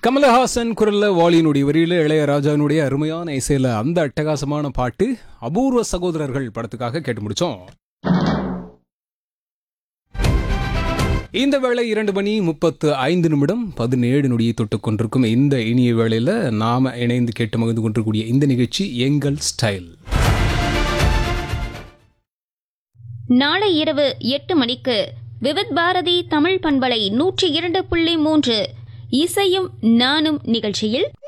கமலஹாசன் குரல்ல வாலியினுடைய வரியில இளையராஜாவினுடைய அருமையான இசையில அந்த அட்டகாசமான பாட்டு அபூர்வ சகோதரர்கள் படத்துக்காக கேட்டு முடிச்சோம் இந்த வேளை இரண்டு மணி முப்பத்து ஐந்து நிமிடம் பதினேழு நொடியை தொட்டு கொண்டிருக்கும் இந்த இனிய வேளையில நாம இணைந்து கேட்டு மகிழ்ந்து கொண்டிருக்கக்கூடிய இந்த நிகழ்ச்சி எங்கள் ஸ்டைல் நாளை இரவு எட்டு மணிக்கு விவித் பாரதி தமிழ் பண்பலை நூற்றி இரண்டு புள்ளி மூன்று இசையும் நானும் நிகழ்ச்சியில்